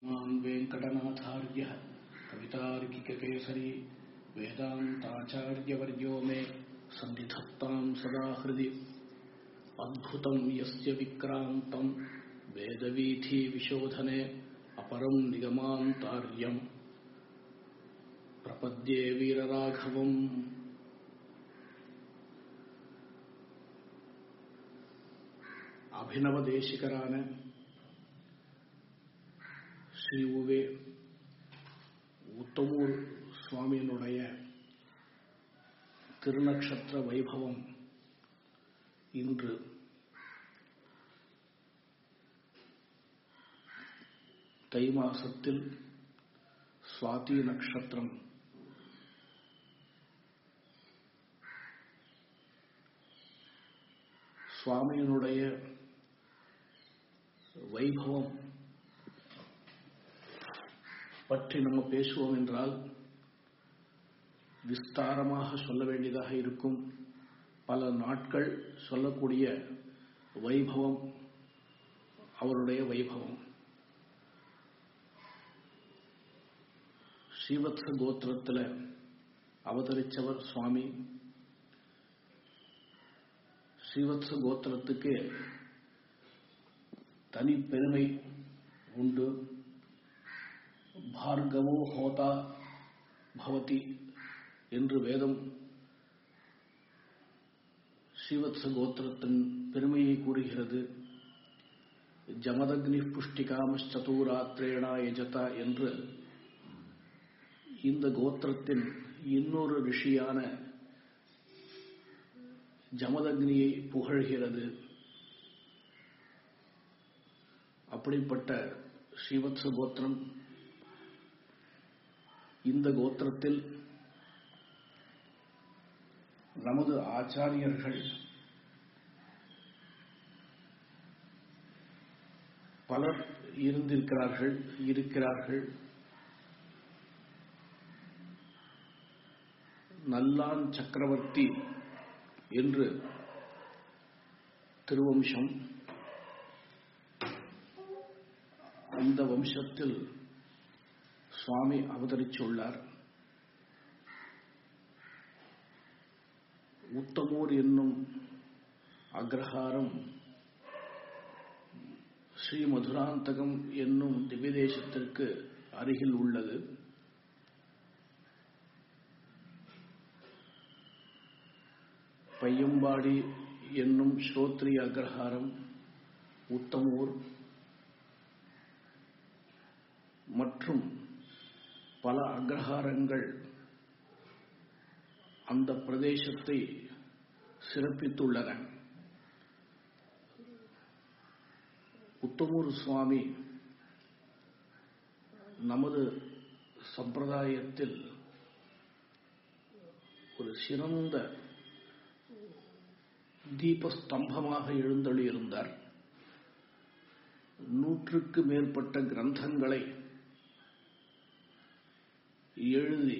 मान् वेङ्कटनाथार्यः कवितार्किककेसरी वेदान्ताचार्यवर्यो मे सन्निधत्ताम् सदा हृदि अद्भुतम् यस्य विक्रान्तम् वेदवीथीविशोधने अपरम् निगमान्तार्यम् प्रपद्ये वीरराघवम् அபினவதேசிகரான ஸ்ரீ உவே உத்தமூர் சுவாமியினுடைய திருநக்ஷத்திர வைபவம் இன்று தை மாசத்தில் சுவாதி நட்சத்திரம் சுவாமியினுடைய வைபவம் பற்றி நம்ம பேசுவோம் என்றால் விஸ்தாரமாக சொல்ல வேண்டியதாக இருக்கும் பல நாட்கள் சொல்லக்கூடிய வைபவம் அவருடைய வைபவம் ஸ்ரீவத்ச கோத்திரத்தில் அவதரிச்சவர் சுவாமி ஸ்ரீவத்ச கோத்திரத்துக்கு தனி பெருமை உண்டு பார்கவோ ஹோதா பவதி என்று வேதம் ஸ்ரீவத்ச கோத்திரத்தின் பெருமையை கூறுகிறது ஜமதக்னி புஷ்டிகாமச்சதூராத்திரேணா எஜதா என்று இந்த கோத்திரத்தின் இன்னொரு ரிஷியான ஜமதக்னியை புகழ்கிறது அப்படிப்பட்ட ஸ்ரீவத்ச கோத்திரம் இந்த கோத்திரத்தில் நமது ஆச்சாரியர்கள் பலர் இருந்திருக்கிறார்கள் இருக்கிறார்கள் நல்லான் சக்கரவர்த்தி என்று திருவம்சம் அந்த வம்சத்தில் சுவாமி அவதரிச்சுள்ளார் உத்தமூர் என்னும் அக்ரஹாரம் ஸ்ரீ மதுராந்தகம் என்னும் திவ்யதேசத்திற்கு அருகில் உள்ளது பையம்பாடி என்னும் ஸ்ரோத்ரி அக்ரஹாரம் உத்தமூர் மற்றும் பல அக்ரஹாரங்கள் அந்த பிரதேசத்தை சிறப்பித்துள்ளன உத்தமூர் சுவாமி நமது சம்பிரதாயத்தில் ஒரு சிறந்த தீபஸ்தம்பமாக எழுந்தொழியிருந்தார் நூற்றுக்கு மேற்பட்ட கிரந்தங்களை எழுதி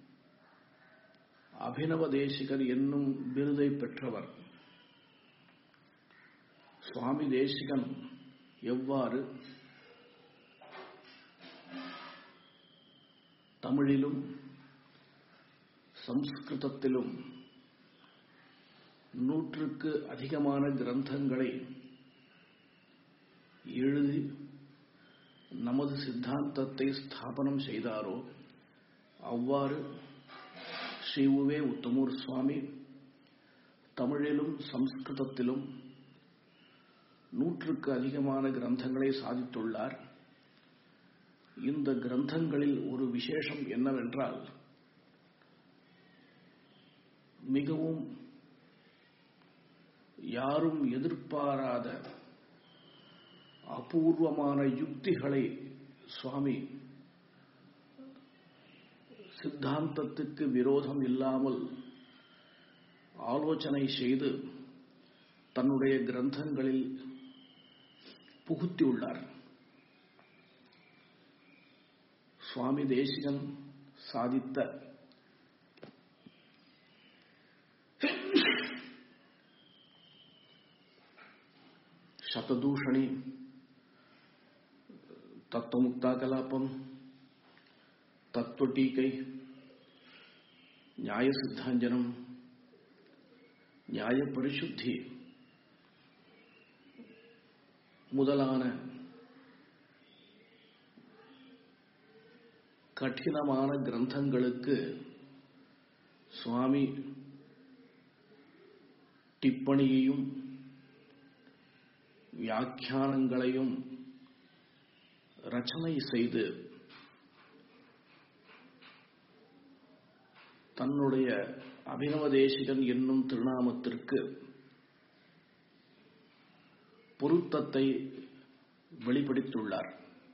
அபினவ தேசிகர் என்னும் விருதை பெற்றவர் சுவாமி தேசிகன் எவ்வாறு தமிழிலும் சம்ஸ்கிருதத்திலும் நூற்றுக்கு அதிகமான கிரந்தங்களை எழுதி நமது சித்தாந்தத்தை ஸ்தாபனம் செய்தாரோ அவ்வாறு ஸ்ரீ உவே உத்தமூர் சுவாமி தமிழிலும் சம்ஸ்கிருதத்திலும் நூற்றுக்கு அதிகமான கிரந்தங்களை சாதித்துள்ளார் இந்த கிரந்தங்களில் ஒரு விசேஷம் என்னவென்றால் மிகவும் யாரும் எதிர்பாராத அபூர்வமான யுக்திகளை சுவாமி சித்தாந்தத்துக்கு விரோதம் இல்லாமல் ஆலோசனை செய்து தன்னுடைய கிரந்தங்களில் புகுத்தியுள்ளார் சுவாமி தேசிகன் சாதித்த சததூஷணி தத்துவமுக்தா கலாபம் தத்துவ டீகை நியாய சித்தாஞ்சனம் நியாய பரிசுத்தி முதலான கடினமான கிரந்தங்களுக்கு சுவாமி டிப்பணியையும் வியாக்கியானங்களையும் ரச்சனை செய்து தன்னுடைய அபினவதேசிகன் என்னும் திருநாமத்திற்கு பொருத்தத்தை வெளிப்படுத்தியுள்ளார்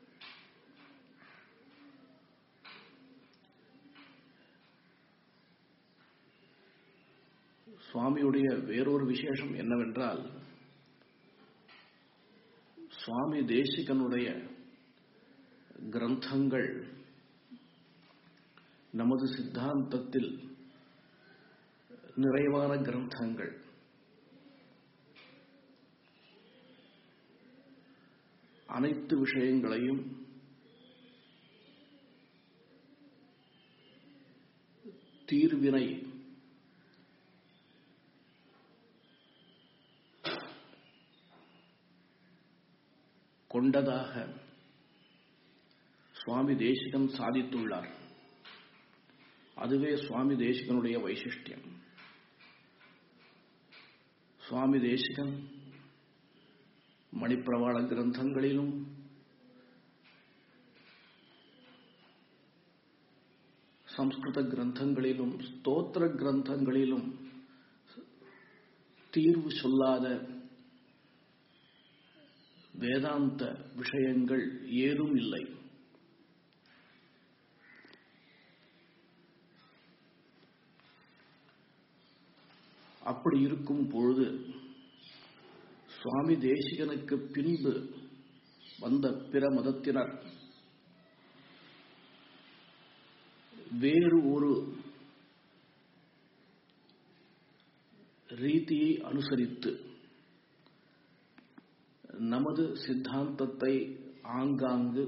சுவாமியுடைய வேறொரு விசேஷம் என்னவென்றால் சுவாமி தேசிகனுடைய கிரந்தங்கள் நமது சித்தாந்தத்தில் நிறைவான கிரந்தங்கள் அனைத்து விஷயங்களையும் தீர்வினை கொண்டதாக சுவாமி தேசிகன் சாதித்துள்ளார் அதுவே சுவாமி தேசிகனுடைய வைசிஷ்டியம் சுவாமி தேசிகன் மணிப்பிரவாள கிரந்தங்களிலும் சம்ஸ்கிருத கிரந்தங்களிலும் ஸ்தோத்திர கிரந்தங்களிலும் தீர்வு சொல்லாத வேதாந்த விஷயங்கள் ஏதும் இல்லை அப்படி இருக்கும் பொழுது சுவாமி தேசிகனுக்கு பின்பு வந்த பிற மதத்தினர் வேறு ஒரு ரீதியை அனுசரித்து நமது சித்தாந்தத்தை ஆங்காங்கு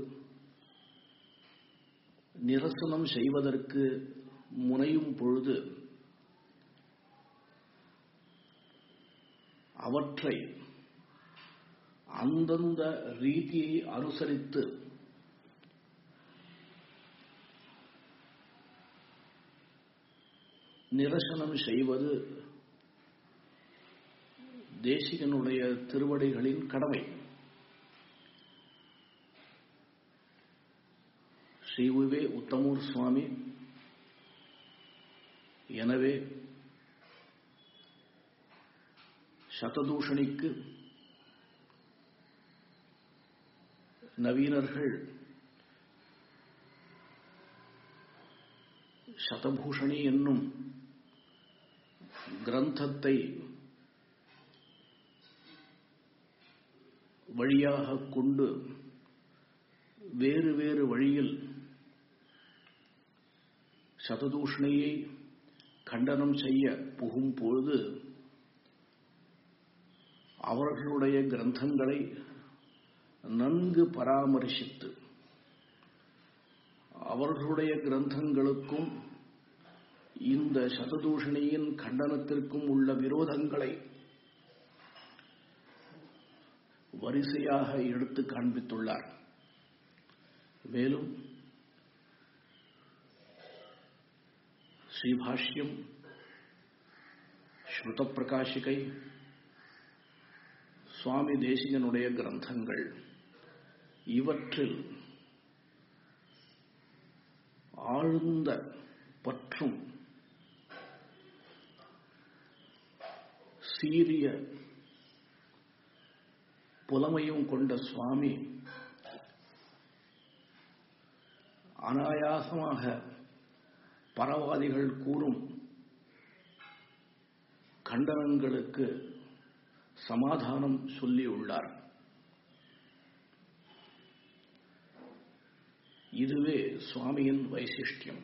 நிரசனம் செய்வதற்கு முனையும் பொழுது அவற்றை அந்தந்த ரீதியை அனுசரித்து நிரசனம் செய்வது தேசிகனுடைய திருவடிகளின் கடமை ஸ்ரீவிவே உத்தமூர் சுவாமி எனவே சததூஷணிக்கு நவீனர்கள் சதபூஷணி என்னும் கிரந்தத்தை வழியாக கொண்டு வேறு வேறு வழியில் சததூஷணையை கண்டனம் செய்ய புகும் பொழுது அவர்களுடைய கிரந்தங்களை நன்கு பராமரிசித்து அவர்களுடைய கிரந்தங்களுக்கும் இந்த சததூஷணியின் கண்டனத்திற்கும் உள்ள விரோதங்களை வரிசையாக எடுத்து காண்பித்துள்ளார் மேலும் ஸ்ரீபாஷ்யம் ஸ்ருத பிரகாஷிகை சுவாமி தேசிகனுடைய கிரந்தங்கள் இவற்றில் ஆழ்ந்த பற்றும் சீரிய புலமையும் கொண்ட சுவாமி அனாயாசமாக பரவாதிகள் கூறும் கண்டனங்களுக்கு சமாதானம் சொல்லியுள்ளார் இதுவே சுவாமியின் வைசிஷ்டியம்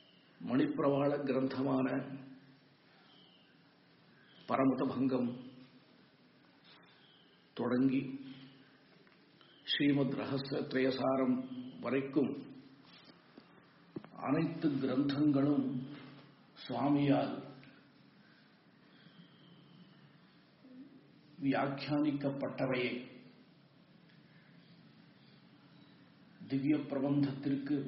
மணிப்பிரவாள கிரந்தமான பரமத பங்கம் தொடங்கி ஸ்ரீமத் ரகசிய திரயசாரம் வரைக்கும் அனைத்து கிரந்தங்களும் சுவாமியால் வியாக்கியானிக்கப்பட்டவையே திவ்ய பிரபந்தத்திற்கு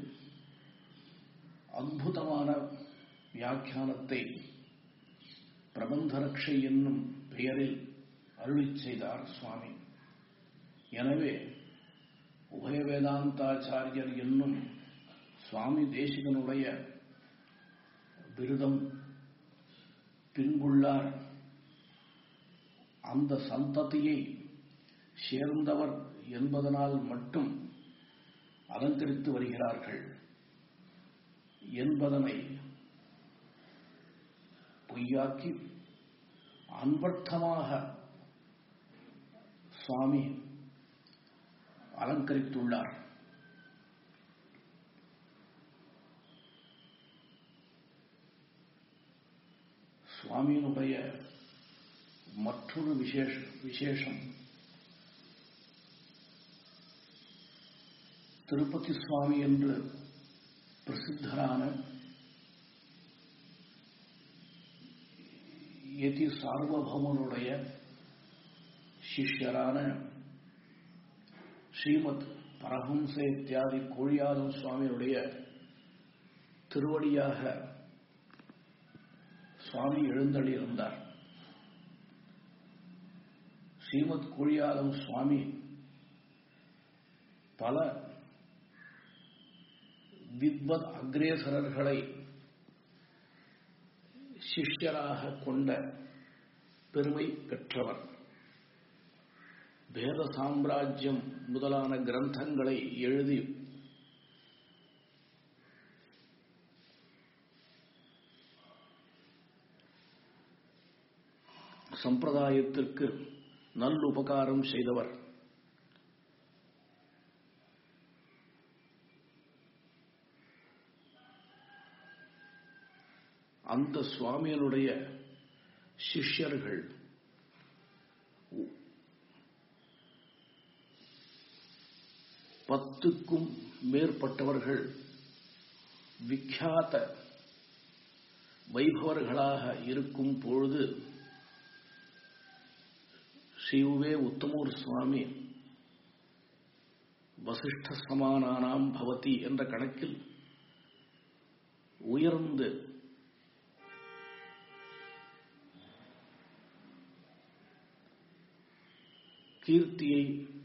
அற்புதமான வியாக்கியானத்தை பிரபந்தரக்ஷை என்னும் பெயரில் அருளிச் செய்தார் சுவாமி எனவே உபய வேதாந்தாச்சாரியர் என்னும் சுவாமி தேசிகனுடைய விருதம் பின்புள்ளார் அந்த சந்ததியை சேர்ந்தவர் என்பதனால் மட்டும் அலங்கரித்து வருகிறார்கள் என்பதனை பொய்யாக்கி அன்பர்த்தமாக சுவாமி அலங்கரித்துள்ளார் சுவாமியினுடைய மற்றொரு விசேஷ விசேஷம் திருப்பதி சுவாமி என்று பிரசித்தரான யதி சார்வபௌமனுடைய சிஷ்யரான ஸ்ரீமத் பரஹம்ச இத்தியாதி கோழியாதம் சுவாமியுடைய திருவடியாக சுவாமி எழுந்தள்ளியிருந்தார் ஸ்ரீமத் கோழியாதம் சுவாமி பல வித்வத் அக்ரேசரர்களை சிஷ்யராக கொண்ட பெருமை பெற்றவர் வேத சாம்ராஜ்யம் முதலான கிரந்தங்களை எழுதி சம்பிரதாயத்திற்கு நல்லுபகாரம் செய்தவர் அந்த சுவாமியனுடைய சிஷ்யர்கள் பத்துக்கும் மேற்பட்டவர்கள் விख्यात வைபவர்களாக இருக்கும் பொழுது ஸ்ரீயுவே உத்தமூர் சுவாமி வசிஷ்ட சமானானாம் பவதி என்ற கணக்கில் உயர்ந்து கீர்த்தியை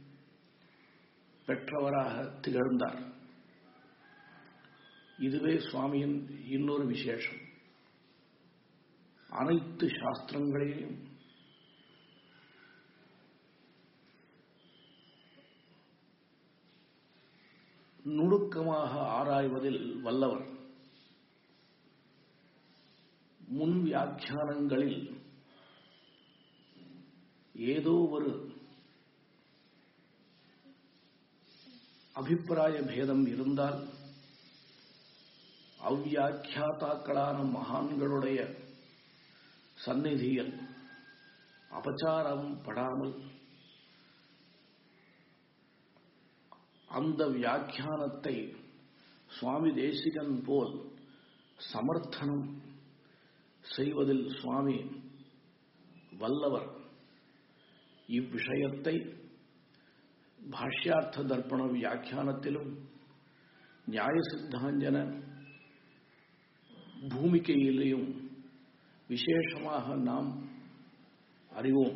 பெற்றவராக திகழ்ந்தார் இதுவே சுவாமியின் இன்னொரு விசேஷம் அனைத்து சாஸ்திரங்களையும் நுணுக்கமாக ஆராய்வதில் வல்லவர் முன் வியாக்கியானங்களில் ஏதோ ஒரு அபிப்பிராய பேதம் இருந்தால் அவ்வியாக்கியாத்தாக்களான மகான்களுடைய சந்நிதியில் அபச்சாரம் படாமல் அந்த வியாக்கியானத்தை சுவாமி தேசிகன் போல் சமர்த்தனம் செய்வதில் சுவாமி வல்லவர் இவ்விஷயத்தை பாஷ்யார்த்த தர்ப்பண வியாக்கியானத்திலும் நியாய சித்தாஞ்சன பூமிகையிலையும் விசேஷமாக நாம் அறிவோம்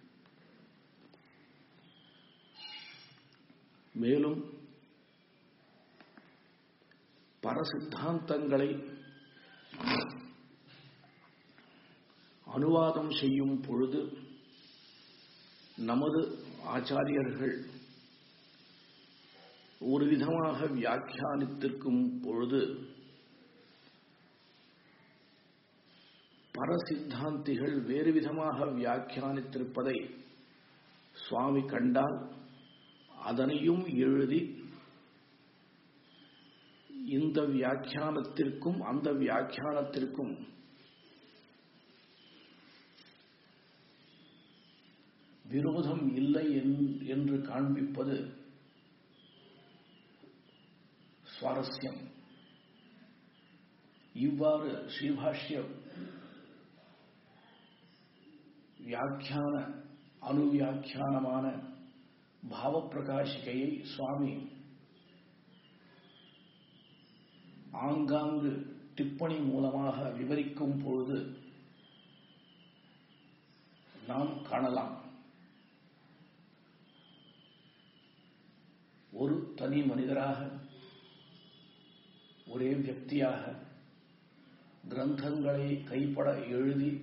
மேலும் பரசித்தாந்தங்களை அனுவாதம் செய்யும் பொழுது நமது ஆச்சாரியர்கள் ஒரு விதமாக வியாக்கியானித்திருக்கும் பொழுது பரசித்தாந்திகள் வேறு விதமாக வியாக்கியானித்திருப்பதை சுவாமி கண்டால் அதனையும் எழுதி இந்த வியாக்கியானத்திற்கும் அந்த வியாக்கியானத்திற்கும் விரோதம் இல்லை என்று காண்பிப்பது சுவாரஸ்யம் இவ்வாறு ஸ்ரீபாஷ்ய வியாக்கியான அணுவியாக்கியானமான பாவப்பிரகாசிகையை சுவாமி ஆங்காங்கு டிப்பணி மூலமாக விவரிக்கும் பொழுது நாம் காணலாம் ஒரு தனி மனிதராக ஒரே வியக்தியாக கிரந்தங்களை கைப்பட எழுதி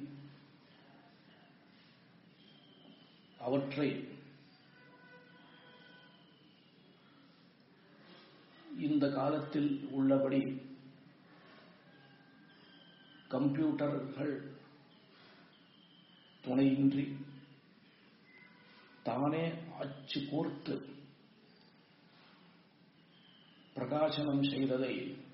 அவற்றை இந்த காலத்தில் உள்ளபடி கம்ப்யூட்டர்கள் துணையின்றி தானே அச்சு கோர்த்து பிரகாசனம் செய்ததை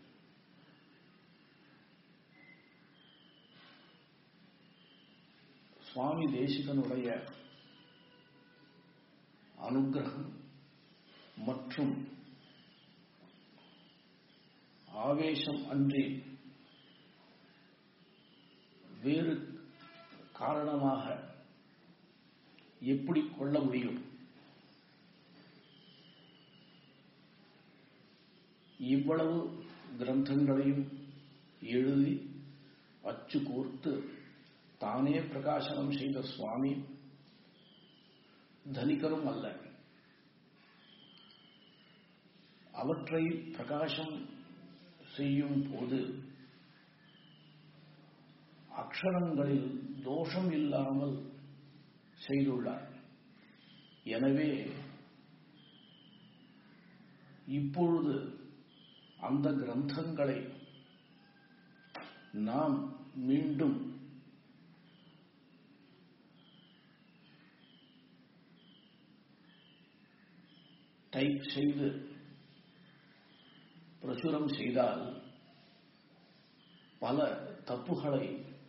சுவாமி தேசிகனுடைய அனுகிரகம் மற்றும் ஆவேசம் அன்றி வேறு காரணமாக எப்படி கொள்ள முடியும் இவ்வளவு கிரந்தங்களையும் எழுதி அச்சு கோர்த்து தானே பிரகாசனம் செய்த சுவாமி தனிகரும் அல்ல அவற்றை பிரகாசம் செய்யும் போது அக்ஷரங்களில் தோஷம் இல்லாமல் செய்துள்ளார் எனவே இப்பொழுது அந்த கிரந்தங்களை நாம் மீண்டும் டைப் செய்து பிரசுரம் செய்தால் பல தப்புகளை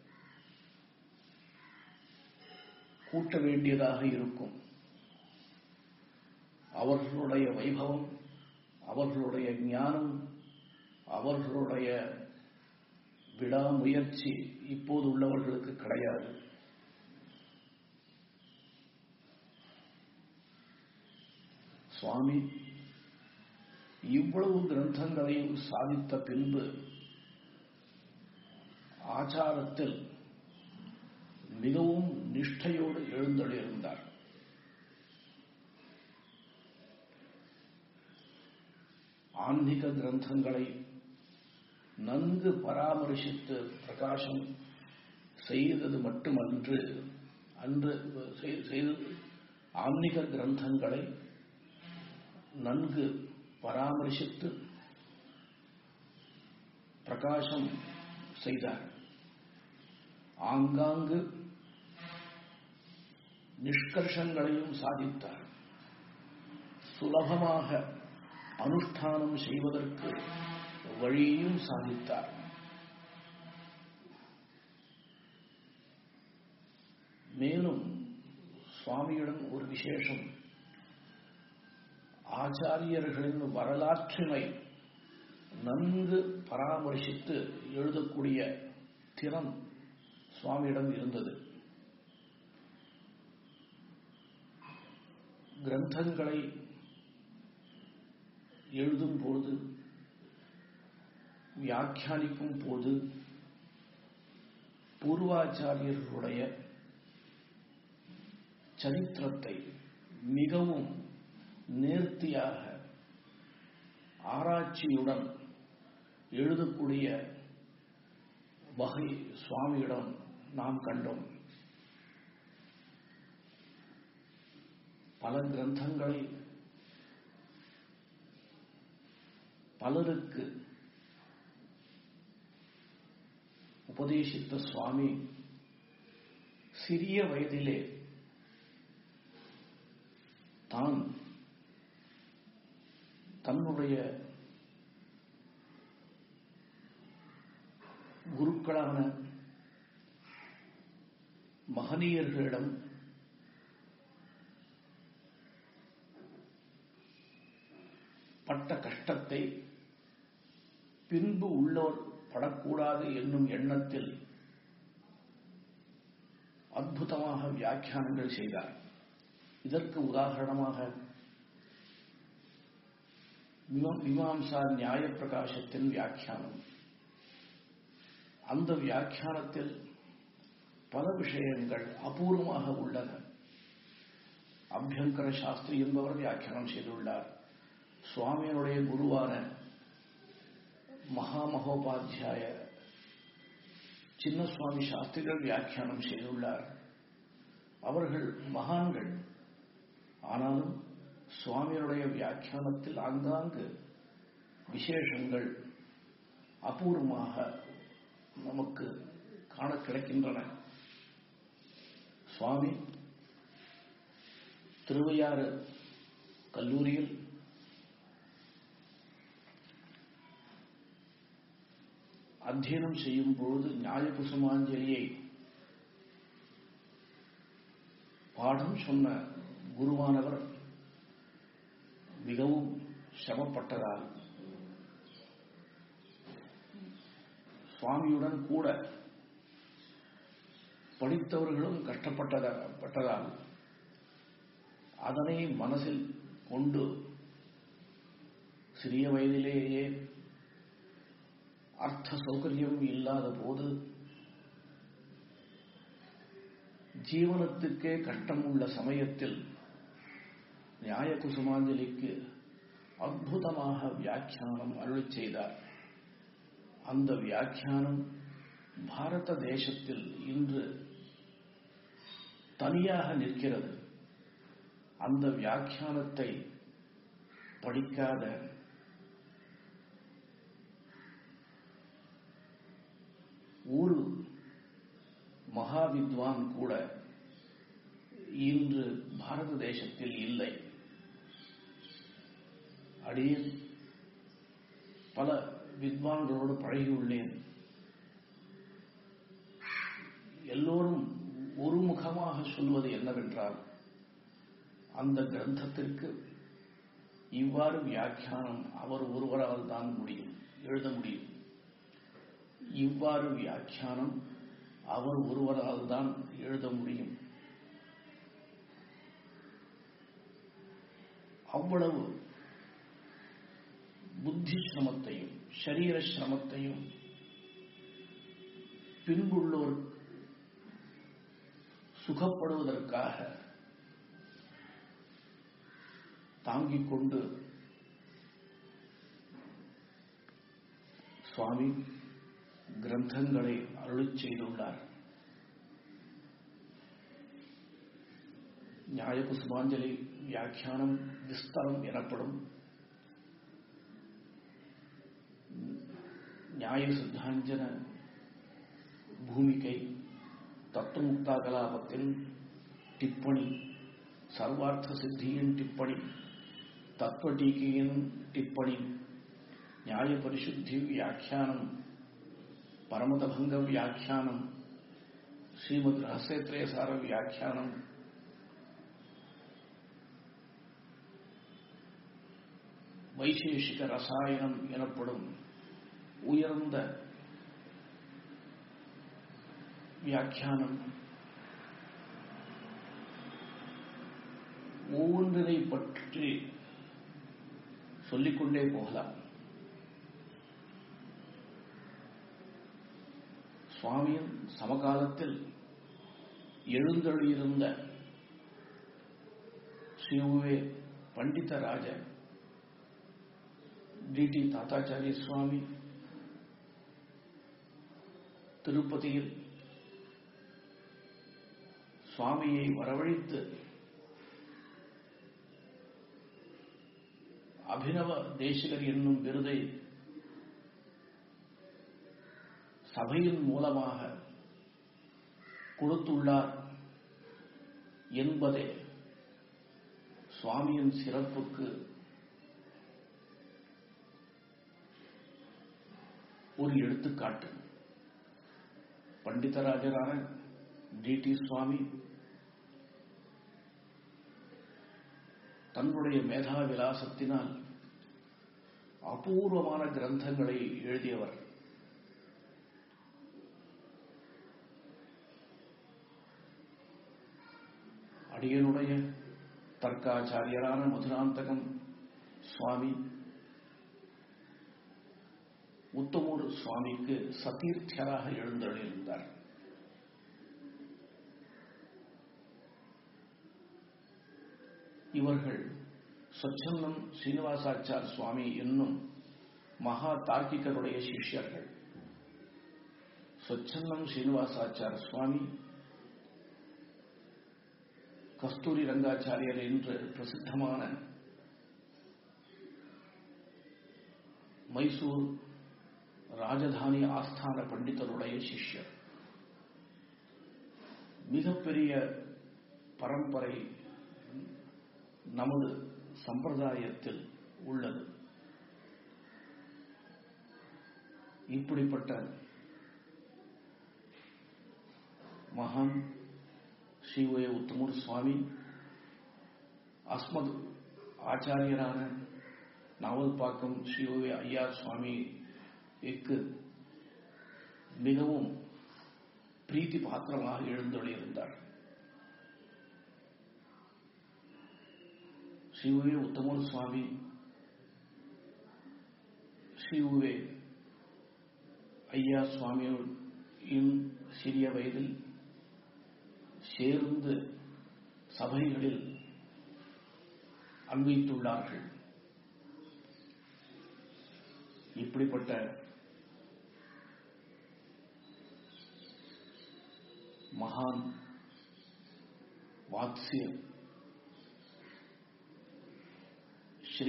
கூட்ட வேண்டியதாக இருக்கும் அவர்களுடைய வைபவம் அவர்களுடைய ஞானம் அவர்களுடைய விடாமுயற்சி இப்போது உள்ளவர்களுக்கு கிடையாது சுவாமி இவ்வளவு கிரந்தங்களையும் சாதித்த பின்பு ஆச்சாரத்தில் மிகவும் நிஷ்டையோடு எழுந்தொழியிருந்தார் ஆன்மீக கிரந்தங்களை நன்கு பராமரிசித்து பிரகாசம் செய்தது மட்டுமன்று அன்று செய்து ஆன்மீக கிரந்தங்களை நன்கு பராமரிசித்து பிரகாசம் செய்தார் ஆங்காங்கு நிஷ்கர்ஷங்களையும் சாதித்தார் சுலபமாக அனுஷ்டானம் செய்வதற்கு வழியையும் சாதித்தார் மேலும் சுவாமியிடம் ஒரு விசேஷம் ஆச்சாரியர்களின் வரலாற்றினை நன்கு பராமரிசித்து எழுதக்கூடிய திறம் சுவாமியிடம் இருந்தது கிரந்தங்களை எழுதும் போது வியாக்கியானிக்கும் போது பூர்வாச்சாரியர்களுடைய சரித்திரத்தை மிகவும் நேர்த்தியாக ஆராய்ச்சியுடன் எழுதக்கூடிய வகை சுவாமியிடம் நாம் கண்டோம் பல கிரந்தங்களை பலருக்கு உபதேசித்த சுவாமி சிறிய வயதிலே தான் தன்னுடைய குருக்களான மகனீயர்களிடம் பட்ட கஷ்டத்தை பின்பு உள்ளோர் படக்கூடாது என்னும் எண்ணத்தில் அற்புதமாக வியாக்கியானங்கள் செய்தார் இதற்கு உதாரணமாக மீமாம்சா நியாய பிரகாசத்தின் வியாக்கியானம் அந்த வியாக்கியானத்தில் பல விஷயங்கள் அபூர்வமாக உள்ளன அபியங்கர சாஸ்திரி என்பவர் வியாக்கியானம் செய்துள்ளார் சுவாமியினுடைய குருவான மகாமகோபாத்தியாய சின்னசுவாமி சாஸ்திரிகள் வியாக்கியானம் செய்துள்ளார் அவர்கள் மகான்கள் ஆனாலும் சுவாமியுடைய வியாக்கியானத்தில் ஆங்காங்கு விசேஷங்கள் அபூர்வமாக நமக்கு காண கிடைக்கின்றன சுவாமி திருவையாறு கல்லூரியில் அத்தியனம் செய்யும் பொழுது நியாயபுசுமாஞ்சலியை பாடம் சொன்ன குருவானவர் மிகவும் சிரமப்பட்டதால் சுவாமியுடன் கூட படித்தவர்களும் கஷ்டப்பட்டதால் அதனை மனசில் கொண்டு சிறிய வயதிலேயே அர்த்த சௌகரியம் இல்லாத போது ஜீவனத்துக்கே கஷ்டம் உள்ள சமயத்தில் நியாய குசுமாஞ்சலிக்கு அற்புதமாக வியாக்கியானம் அருள் செய்தார் அந்த வியாக்கியானம் பாரத தேசத்தில் இன்று தனியாக நிற்கிறது அந்த வியாக்கியானத்தை படிக்காத ஒரு மகாவித்வான் கூட இன்று பாரத தேசத்தில் இல்லை அடியில் பல வித்வான்களோடு பழகியுள்ளேன் எல்லோரும் ஒரு முகமாக சொல்வது என்னவென்றால் அந்த கிரந்தத்திற்கு இவ்வாறு வியாக்கியானம் அவர் ஒருவரால் தான் முடியும் எழுத முடியும் இவ்வாறு வியாக்கியானம் அவர் ஒருவரால் தான் எழுத முடியும் அவ்வளவு புத்தி சிரமத்தையும் சரீர சிரமத்தையும் பின்புள்ளோர் சுகப்படுவதற்காக தாங்கிக் கொண்டு சுவாமி கிரந்தங்களை அருளிச் செய்துள்ளார் நியாய புஷ்பாஞ்சலி வியாக்கியானம் விஸ்தரம் எனப்படும் நியாய சித்தாஞ்சன பூமிகை தத்துவமுக்தா கலாபத்தின் டிப்பணி சர்வார்த்த சித்தியின் டிப்பணி தத்துவ டீகையின் டிப்பணி நியாய பரிசுத்தி வியாக்கியானம் பரமதபங்க வியாக்கியானம் ஸ்ரீமத் ரகசியத்ரேசார வியாக்கியானம் வைசேஷிக ரசாயனம் எனப்படும் உயர்ந்த வியாக்கியானம் ஒவ்வொன்றினை பற்றி சொல்லிக்கொண்டே போகலாம் சுவாமியின் சமகாலத்தில் எழுந்தொழியிருந்த ஸ்ரீ பண்டிதராஜ டிடி தாத்தாச்சாரிய சுவாமி திருப்பதியில் சுவாமியை வரவழைத்து அபினவ தேசிகர் என்னும் விருதை சபையின் மூலமாக கொடுத்துள்ளார் என்பதே சுவாமியின் சிறப்புக்கு ஒரு எடுத்துக்காட்டு பண்டிதராஜரான டி டி சுவாமி தன்னுடைய மேதா விலாசத்தினால் அபூர்வமான கிரந்தங்களை எழுதியவர் அடியனுடைய தர்க்காச்சாரியரான மதுராந்தகம் சுவாமி உத்தமூர் சுவாமிக்கு சதீர்த்தியராக எழுந்தருளியிருந்தார் இவர்கள் சொச்சந்தம் சீனிவாசாச்சார் சுவாமி என்னும் மகா தார்க்கிகருடைய சிஷ்யர்கள் சொச்சந்தம் சீனிவாசாச்சார் சுவாமி கஸ்தூரி ரங்காச்சாரியர் என்று பிரசித்தமான மைசூர் ராஜதானி ஆஸ்தான பண்டிதருடைய சிஷ்யர் மிகப்பெரிய பரம்பரை நமது சம்பிரதாயத்தில் உள்ளது இப்படிப்பட்ட மகான் ஸ்ரீவய உத்தமூர் சுவாமி அஸ்மத் ஆச்சாரியரான நாவல்பாக்கம் ஸ்ரீவய ஐயா சுவாமிக்கு மிகவும் பிரீத்தி பாத்திரமாக எழுந்தொழியிருந்தார் ஸ்ரீவுவே உத்தமூர் சுவாமி ஸ்ரீவுவே ஐயா சுவாமியின் சிறிய வயதில் சேர்ந்து சபைகளில் அன்பித்துள்ளார்கள் இப்படிப்பட்ட மகான் வாத்சியம் ஸ்ரீ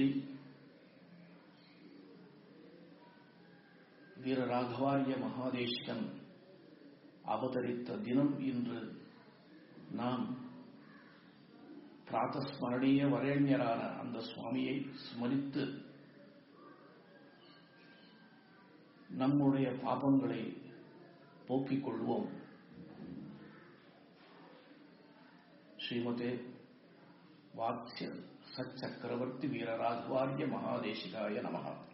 வீரராகவாரிய மகாதேஷ்கன் அவதரித்த தினம் இன்று நாம் பிராத்தஸ்மரணீய வரேண்யரான அந்த சுவாமியை ஸ்மரித்து நம்முடைய பாபங்களை போக்கிக் கொள்வோம் ஸ்ரீமதே வாத்ய சச்சக்கரவர்த்தி வீரராகவாரிய மகாதேசிகாய நமகா